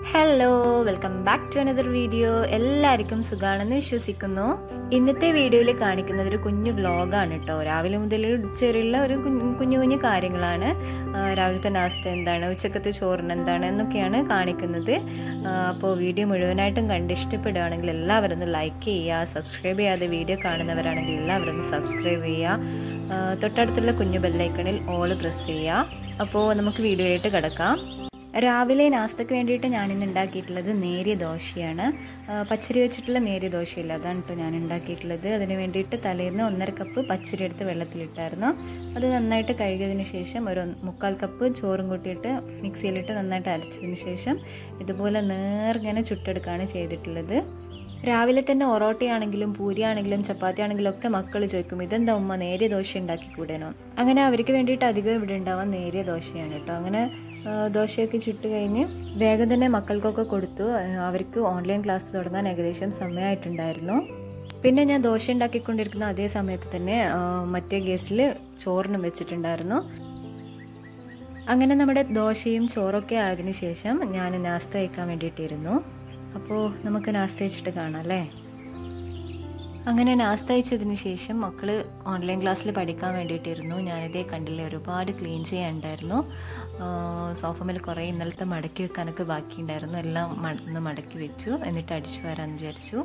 hello welcome back to another video എല്ലാവർക്കും സുഖാണെന്ന് വിശ്വസിക്കുന്നു ഇന്നത്തെ വീഡിയോയിൽ കാണിക്കുന്നത് ഒരു കുഞ്ഞു വ്ലോഗാണ് കേട്ടോ രാവിലെ മുതൽ ചെറിയുള്ള ഒരു കുഞ്ഞു കുഞ്ഞു കുഞ്ഞു കാര്യങ്ങളാണ് ആ, രാവിലത്തെ നാസ്ത എന്താണ് ഉച്ചക്കത്തെ ചോറിന് എന്താണ് എന്നൊക്കെയാണ് കാണിക്കുന്നത് അപ്പോൾ വീഡിയോ മുഴുവനായിട്ടും കണ്ട് ഇഷ്ടപ്പെടുകയാണെങ്കിൽ എല്ലാവരും ഒന്ന് ലൈക്ക് ചെയ്യുക സബ്സ്ക്രൈബ് ചെയ്യാതെ വീഡിയോ കാണുന്നവരാണെങ്കിൽ എല്ലാവരും ഒന്ന് സബ്സ്ക്രൈബ് ചെയ്യുക ആ, തൊട്ടടുത്തുള്ള കുഞ്ഞു ബെല്ലൈക്കണിൽ ഓള് പ്രസ് ചെയ്യുക അപ്പോൾ നമുക്ക് വീഡിയോയിലേക്ക് കിടക്കാം രാവിലെ നാസ്തക്ക് വേണ്ടിയിട്ട് ഞാൻ ഇന്ന് ഉണ്ടാക്കിയിട്ടുള്ളത് നേരിയ ദോശയാണ് ആ, പച്ചരി വെച്ചിട്ടുള്ള നേരിയ ദോശയില്ല അതാണ് കേട്ടോ ഞാൻ ഉണ്ടാക്കിയിട്ടുള്ളത് അതിന് വേണ്ടിയിട്ട് തലേന്ന് ഒന്നര കപ്പ് പച്ചരി എടുത്ത് വെള്ളത്തിലിട്ടായിരുന്നു അത് നന്നായിട്ട് കഴുകിയതിന് ശേഷം ഒരു ഒന്ന് മുക്കാൽ കപ്പ് ചോറും കൂട്ടിയിട്ട് മിക്സിയിലിട്ട് നന്നായിട്ട് അരച്ചതിന് ശേഷം ഇതുപോലെ നേർങ്ങനെ ചുട്ടെടുക്കുകയാണ് ചെയ്തിട്ടുള്ളത് രാവിലെ തന്നെ ഒറോട്ടയാണെങ്കിലും പൂരിയാണെങ്കിലും ചപ്പാത്തി ആണെങ്കിലും ഒക്കെ മക്കൾ ചോദിക്കും ഇതെന്താ ഉമ്മ നേരിയ ദോശ ഉണ്ടാക്കി കൂടേനോ അങ്ങനെ അവർക്ക് വേണ്ടിയിട്ട് അധികം ഇവിടെ ഉണ്ടാവാൻ നേരിയ ദോശയാണ് കേട്ടോ അങ്ങനെ ആ, ദോശയൊക്കെ ചുട്ട് കഴിഞ്ഞ് വേഗം തന്നെ മക്കൾക്കൊക്കെ കൊടുത്തു ആ, അവർക്ക് ഓൺലൈൻ ക്ലാസ് തുടങ്ങാൻ ഏകദേശം സമയമായിട്ടുണ്ടായിരുന്നു പിന്നെ ഞാൻ ദോശ ഉണ്ടാക്കിക്കൊണ്ടിരിക്കുന്ന അതേ സമയത്ത് തന്നെ ആ, മറ്റേ ഗ്യാസിൽ ചോറിനും വെച്ചിട്ടുണ്ടായിരുന്നു അങ്ങനെ നമ്മുടെ ദോശയും ചോറൊക്കെ ആയതിനു ശേഷം ഞാൻ നാസ്ത കഴിക്കാൻ വേണ്ടിയിട്ടിരുന്നു അപ്പോൾ നമുക്ക് നാസ്ത വെച്ചിട്ട് കാണാം അല്ലേ അങ്ങനെ നാസ്ത അയച്ചതിന് ശേഷം മക്കൾ ഓൺലൈൻ ക്ലാസ്സിൽ പഠിക്കാൻ വേണ്ടിയിട്ടിരുന്നു ഞാനിതേ കണ്ടില്ലേ ഒരുപാട് ക്ലീൻ ചെയ്യാനുണ്ടായിരുന്നു സോഫമേൽ കുറേ ഇന്നലത്തെ മടക്കി വെക്കാനൊക്കെ ബാക്കിയുണ്ടായിരുന്നു എല്ലാം മ- ഒന്ന് മടക്കി വെച്ചു എന്നിട്ട് അടിച്ചു വരാമെന്ന് വിചാരിച്ചു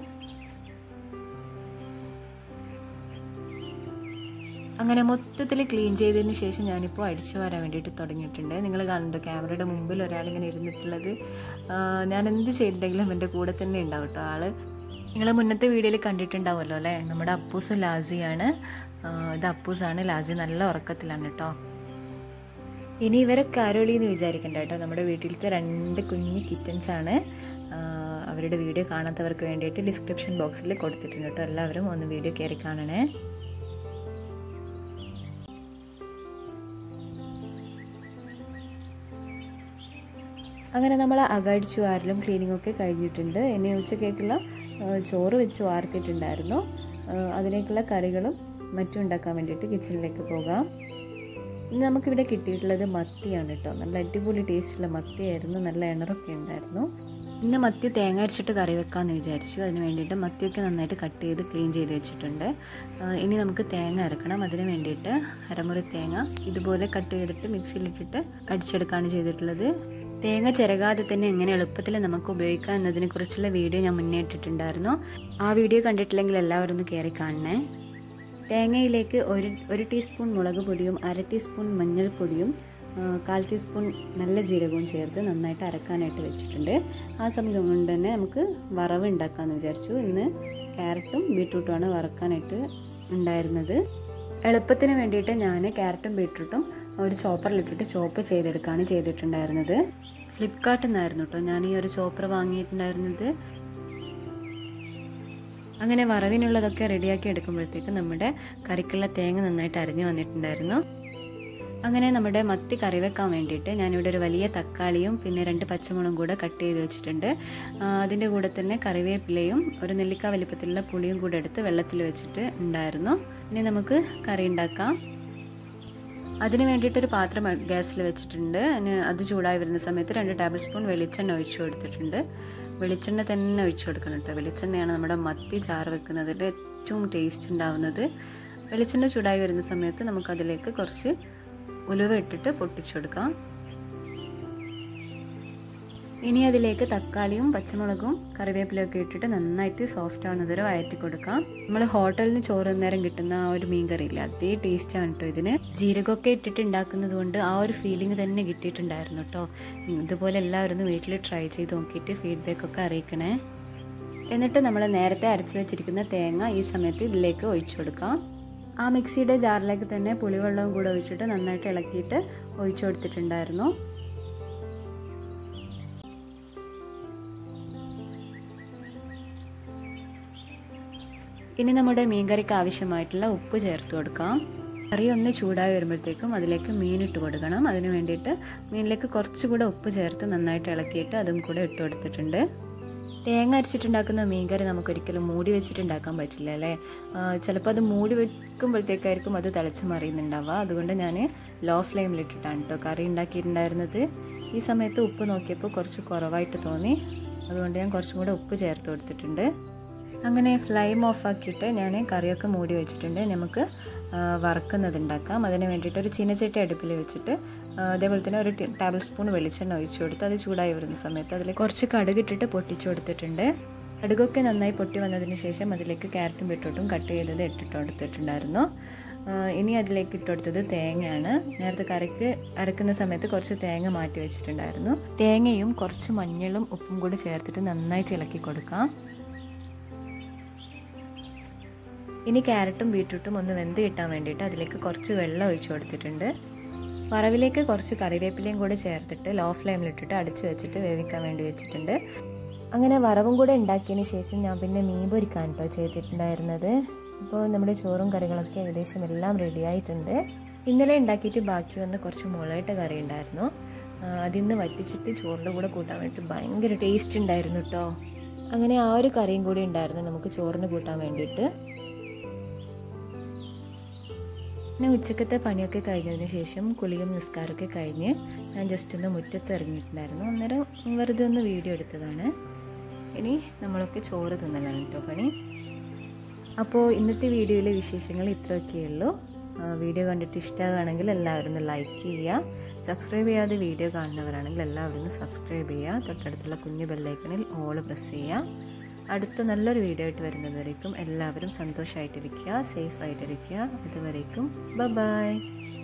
അങ്ങനെ മൊത്തത്തിൽ ക്ലീൻ ചെയ്തതിന് ശേഷം ഞാനിപ്പോൾ അടിച്ചു വരാൻ വേണ്ടിയിട്ട് തുടങ്ങിയിട്ടുണ്ട് നിങ്ങൾ കാണുന്നുണ്ടോ ക്യാമറയുടെ മുമ്പിൽ ഒരാളിങ്ങനെ ഇരുന്നിട്ടുള്ളത് ആ, ഞാൻ എന്ത് ചെയ്തിട്ടുണ്ടെങ്കിലും എൻ്റെ കൂടെ തന്നെ ഉണ്ടാവും കേട്ടോ ആള് നിങ്ങൾ മുന്നത്തെ വീഡിയോയിൽ കണ്ടിട്ടുണ്ടാവുമല്ലോ അല്ലേ നമ്മുടെ അപ്പൂസും ലാസിയാണ് ആ, ഇത് അപ്പൂസാണ് ലാസി നല്ല ഉറക്കത്തിലാണ് കേട്ടോ ഇനി ഇവരെ കാരോളി എന്ന് വിചാരിക്കണ്ട കേട്ടോ നമ്മുടെ വീട്ടിലത്തെ രണ്ട് കുഞ്ഞ് കിറ്റൻസ് ആണ് ആ, അവരുടെ വീഡിയോ കാണാത്തവർക്ക് വേണ്ടിയിട്ട് ഡിസ്ക്രിപ്ഷൻ ബോക്സിൽ കൊടുത്തിട്ടുണ്ട് കേട്ടോ എല്ലാവരും ഒന്ന് വീഡിയോ കയറി കാണണേ അങ്ങനെ നമ്മൾ അകടിച്ചു വാരലും ക്ലീനിങ് ഒക്കെ കഴിഞ്ഞിട്ടുണ്ട് ഇനി ഉച്ചക്കേക്കുള്ള ആ, ചോറ് വെച്ച് വാർത്തിട്ടുണ്ടായിരുന്നു ആ, അതിലേക്കുള്ള കറികളും മറ്റും ഉണ്ടാക്കാൻ വേണ്ടിയിട്ട് കിച്ചണിലേക്ക് പോകാം ഇന്ന് നമുക്കിവിടെ കിട്ടിയിട്ടുള്ളത് മത്തിയാണ് കേട്ടോ നല്ല അടിപൊളി ടേസ്റ്റുള്ള മത്തിയായിരുന്നു നല്ല എണറൊക്കെ ഉണ്ടായിരുന്നു ഇന്ന് മത്തി തേങ്ങ അരച്ചിട്ട് കറി വെക്കാമെന്ന് വിചാരിച്ചു അതിന് വേണ്ടിയിട്ട് മത്തിയൊക്കെ നന്നായിട്ട് കട്ട് ചെയ്ത് ക്ലീൻ ചെയ്ത് വെച്ചിട്ടുണ്ട് ആ, ഇനി നമുക്ക് തേങ്ങ അരക്കണം അതിന് വേണ്ടിയിട്ട് അരമുറി തേങ്ങ ഇതുപോലെ കട്ട് ചെയ്തിട്ട് മിക്സിയിലിട്ടിട്ട് അടിച്ചെടുക്കുകയാണ് ചെയ്തിട്ടുള്ളത് തേങ്ങ ചിരകാതെ തന്നെ എങ്ങനെ എളുപ്പത്തിൽ നമുക്ക് ഉപയോഗിക്കാം എന്നതിനെ കുറിച്ചുള്ള വീഡിയോ ഞാൻ മുന്നേ ഇട്ടിട്ടുണ്ടായിരുന്നു ആ വീഡിയോ കണ്ടിട്ടില്ലെങ്കിൽ എല്ലാവരും ഒന്ന് കയറി കാണണേ തേങ്ങയിലേക്ക് ഒരു ഒരു ടീസ്പൂൺ മുളക് പൊടിയും അര ടീസ്പൂൺ മഞ്ഞൾപ്പൊടിയും ആ, കാൽ ടീസ്പൂൺ നല്ല ജീരകവും ചേർത്ത് നന്നായിട്ട് അരക്കാനായിട്ട് വെച്ചിട്ടുണ്ട് ആ സമയം കൊണ്ട് തന്നെ നമുക്ക് വറവ് ഉണ്ടാക്കാമെന്ന് വിചാരിച്ചു ഇന്ന് ക്യാരറ്റും ബീട്രൂട്ടുമാണ് വറക്കാനായിട്ട് ഉണ്ടായിരുന്നത് എളുപ്പത്തിന് വേണ്ടിയിട്ട് ഞാൻ ക്യാരറ്റും ബീട്രൂട്ടും ഒരു ചോപ്പറിലിട്ടിട്ട് ചോപ്പ് ചെയ്തെടുക്കുകയാണ് ചെയ്തിട്ടുണ്ടായിരുന്നത് ഫ്ലിപ്കാർട്ടിൽ നിന്നായിരുന്നു കേട്ടോ ഞാൻ ഈ ഒരു ചോപ്പർ വാങ്ങിയിട്ടുണ്ടായിരുന്നത് അങ്ങനെ വറവിനുള്ളതൊക്കെ റെഡിയാക്കി എടുക്കുമ്പോഴത്തേക്ക് നമ്മുടെ കറിക്കുള്ള തേങ്ങ നന്നായിട്ട് അരിഞ്ഞു വന്നിട്ടുണ്ടായിരുന്നു അങ്ങനെ നമ്മുടെ മത്തി കറി വെക്കാൻ വേണ്ടിയിട്ട് ഞാനിവിടെ ഒരു വലിയ തക്കാളിയും പിന്നെ രണ്ട് പച്ചമുളകും കൂടെ കട്ട് ചെയ്ത് വെച്ചിട്ടുണ്ട് ആ, അതിൻ്റെ കൂടെ തന്നെ കറിവേപ്പിലയും ഒരു നെല്ലിക്ക വലിപ്പത്തിലുള്ള പുളിയും കൂടെ എടുത്ത് വെള്ളത്തിൽ വെച്ചിട്ട് ഉണ്ടായിരുന്നു ഇനി നമുക്ക് കറി ഉണ്ടാക്കാം അതിന് വേണ്ടിയിട്ടൊരു പാത്രം ഗ്യാസിൽ വെച്ചിട്ടുണ്ട് അതിന് അത് ചൂടായി വരുന്ന സമയത്ത് രണ്ട് ടേബിൾ സ്പൂൺ വെളിച്ചെണ്ണ ഒഴിച്ചു കൊടുത്തിട്ടുണ്ട് വെളിച്ചെണ്ണ തന്നെ ഒഴിച്ചു കൊടുക്കണം കേട്ടോ വെളിച്ചെണ്ണയാണ് നമ്മുടെ മത്തി ചാറ് വെക്കുന്നതിൽ ഏറ്റവും ടേസ്റ്റ് ഉണ്ടാവുന്നത് വെളിച്ചെണ്ണ ചൂടായി വരുന്ന സമയത്ത് നമുക്കതിലേക്ക് കുറച്ച് ഉലുവ ഇട്ടിട്ട് പൊട്ടിച്ചു കൊടുക്കാം ഇനി അതിലേക്ക് തക്കാളിയും പച്ചമുളകും കറിവേപ്പിലൊക്കെ ഇട്ടിട്ട് നന്നായിട്ട് സോഫ്റ്റ് ആവുന്നത് വരെ വഴറ്റി കൊടുക്കാം നമ്മൾ ഹോട്ടലിന് ചോറ് നേരം കിട്ടുന്ന ആ ഒരു മീൻ കറിയില്ല അതേ ടേസ്റ്റാണ് കേട്ടോ ഇതിന് ജീരകമൊക്കെ ഇട്ടിട്ട് ഉണ്ടാക്കുന്നത് കൊണ്ട് ആ ഒരു ഫീലിംഗ് തന്നെ കിട്ടിയിട്ടുണ്ടായിരുന്നു കേട്ടോ ഇതുപോലെ എല്ലാവരും ഒന്ന് വീട്ടിൽ ട്രൈ ചെയ്ത് നോക്കിയിട്ട് ഫീഡ്ബാക്ക് ഒക്കെ അറിയിക്കണേ എന്നിട്ട് നമ്മൾ നേരത്തെ അരച്ചു വെച്ചിരിക്കുന്ന തേങ്ങ ഈ സമയത്ത് ഇതിലേക്ക് ഒഴിച്ചു കൊടുക്കാം ആ മിക്സിയുടെ ജാറിലേക്ക് തന്നെ പുളിവെള്ളവും കൂടെ ഒഴിച്ചിട്ട് നന്നായിട്ട് ഇളക്കിയിട്ട് ഒഴിച്ചു കൊടുത്തിട്ടുണ്ടായിരുന്നു ഇനി നമ്മുടെ മീൻകറിക്ക് ആവശ്യമായിട്ടുള്ള ഉപ്പ് ചേർത്ത് കൊടുക്കാം കറി ഒന്ന് ചൂടായി വരുമ്പോഴത്തേക്കും അതിലേക്ക് മീൻ ഇട്ട് കൊടുക്കണം അതിന് വേണ്ടിയിട്ട് മീനിലേക്ക് കുറച്ചുകൂടെ ഉപ്പ് ചേർത്ത് നന്നായിട്ട് ഇളക്കിയിട്ട് അതും കൂടെ ഇട്ട് കൊടുത്തിട്ടുണ്ട് തേങ്ങ അരച്ചിട്ടുണ്ടാക്കുന്ന മീൻകറി നമുക്കൊരിക്കലും മൂടി വെച്ചിട്ടുണ്ടാക്കാൻ പറ്റില്ല അല്ലേ ചിലപ്പോൾ അത് മൂടി വെക്കുമ്പോഴത്തേക്കായിരിക്കും അത് തിളച്ച് മറിയുന്നുണ്ടാവുക അതുകൊണ്ട് ഞാൻ ലോ ഫ്ലെയിമിലിട്ടിട്ടാണ് കേട്ടോ കറി ഉണ്ടാക്കിയിട്ടുണ്ടായിരുന്നത് ഈ സമയത്ത് ഉപ്പ് നോക്കിയപ്പോൾ കുറച്ച് കുറവായിട്ട് തോന്നി അതുകൊണ്ട് ഞാൻ കുറച്ചും കൂടെ ഉപ്പ് ചേർത്ത് കൊടുത്തിട്ടുണ്ട് അങ്ങനെ ഫ്ലെയിം ഓഫ് ആക്കിയിട്ട് ഞാൻ കറിയൊക്കെ മൂടി വെച്ചിട്ടുണ്ട് നമുക്ക് വറക്കുന്നത് ഉണ്ടാക്കാം അതിന് വേണ്ടിയിട്ട് ഒരു ചീനച്ചട്ടി അടുപ്പിൽ വെച്ചിട്ട് അതേപോലെ തന്നെ ഒരു ടേബിൾ സ്പൂൺ വെളിച്ചെണ്ണ ഒഴിച്ചു കൊടുത്ത് അത് ചൂടായി വരുന്ന സമയത്ത് അതിൽ കുറച്ച് കടുകിട്ടിട്ട് പൊട്ടിച്ചു കൊടുത്തിട്ടുണ്ട് കടുകൊക്കെ നന്നായി പൊട്ടി വന്നതിന് ശേഷം അതിലേക്ക് ക്യാരറ്റും ബീട്രൂട്ടും കട്ട് ചെയ്തത് ഇട്ടിട്ട് കൊടുത്തിട്ടുണ്ടായിരുന്നു ഇനി അതിലേക്ക് ഇട്ട് കൊടുത്തത് തേങ്ങയാണ് നേരത്തെ കറിക്ക് അരക്കുന്ന സമയത്ത് കുറച്ച് തേങ്ങ മാറ്റി വെച്ചിട്ടുണ്ടായിരുന്നു തേങ്ങയും കുറച്ച് മഞ്ഞളും ഉപ്പും കൂടി ചേർത്തിട്ട് നന്നായിട്ട് ഇളക്കി കൊടുക്കാം ഇനി ക്യാരറ്റും ബീട്രൂട്ടും ഒന്ന് വെന്ത് കിട്ടാൻ വേണ്ടിയിട്ട് അതിലേക്ക് കുറച്ച് വെള്ളം ഒഴിച്ചു കൊടുത്തിട്ടുണ്ട് വറവിലേക്ക് കുറച്ച് കറിവേപ്പിലയും കൂടെ ചേർത്തിട്ട് ലോ ഫ്ലെയിമിലിട്ടിട്ട് അടിച്ചു വെച്ചിട്ട് വേവിക്കാൻ വേണ്ടി വെച്ചിട്ടുണ്ട് അങ്ങനെ വറവും കൂടെ ഉണ്ടാക്കിയതിന് ശേഷം ഞാൻ പിന്നെ മീൻ പൊരിക്കാൻ കേട്ടോ ചെയ്തിട്ടുണ്ടായിരുന്നത് ഇപ്പോൾ നമ്മുടെ ചോറും കറികളൊക്കെ ഏകദേശം എല്ലാം റെഡി ആയിട്ടുണ്ട് ഇന്നലെ ഉണ്ടാക്കിയിട്ട് ബാക്കി വന്ന കുറച്ച് മുളകിട്ട കറി ഉണ്ടായിരുന്നു അതിൽ നിന്ന് വറ്റിച്ചിട്ട് ചോറിൻ്റെ കൂടെ കൂട്ടാൻ വേണ്ടിയിട്ട് ഭയങ്കര ടേസ്റ്റ് ഉണ്ടായിരുന്നു കേട്ടോ അങ്ങനെ ആ ഒരു കറിയും കൂടി ഉണ്ടായിരുന്നു നമുക്ക് ചോറിന് കൂട്ടാൻ വേണ്ടിയിട്ട് പിന്നെ ഉച്ചക്കത്തെ പണിയൊക്കെ കഴിഞ്ഞതിന് ശേഷം കുളിയും നിസ്കാരമൊക്കെ കഴിഞ്ഞ് ഞാൻ ജസ്റ്റ് ഒന്ന് മുറ്റത്ത് ഇറങ്ങിയിട്ടുണ്ടായിരുന്നു അന്നേരം വെറുതെ ഒന്ന് വീഡിയോ എടുത്തതാണ് ഇനി നമ്മളൊക്കെ ചോറ് തിന്നലാണ് കേട്ടോ പണി അപ്പോൾ ഇന്നത്തെ വീഡിയോയിലെ വിശേഷങ്ങൾ ഇത്രയൊക്കെയുള്ളൂ വീഡിയോ കണ്ടിട്ട് ഇഷ്ടമാകുകയാണെങ്കിൽ എല്ലാവരും ഒന്ന് ലൈക്ക് ചെയ്യുക സബ്സ്ക്രൈബ് ചെയ്യാതെ വീഡിയോ കാണുന്നവരാണെങ്കിൽ എല്ലാവരും ഒന്ന് സബ്സ്ക്രൈബ് ചെയ്യുക തൊട്ടടുത്തുള്ള കുഞ്ഞു ബെല്ലൈക്കണിൽ ഓൾ പ്രസ് ചെയ്യുക അടുത്ത നല്ലൊരു വീഡിയോ ആയിട്ട് വരുന്നതുവരേക്കും എല്ലാവരും സന്തോഷമായിട്ടിരിക്കുക സേഫ് ആയിട്ടിരിക്കുക ഇതുവരേക്കും ബൈ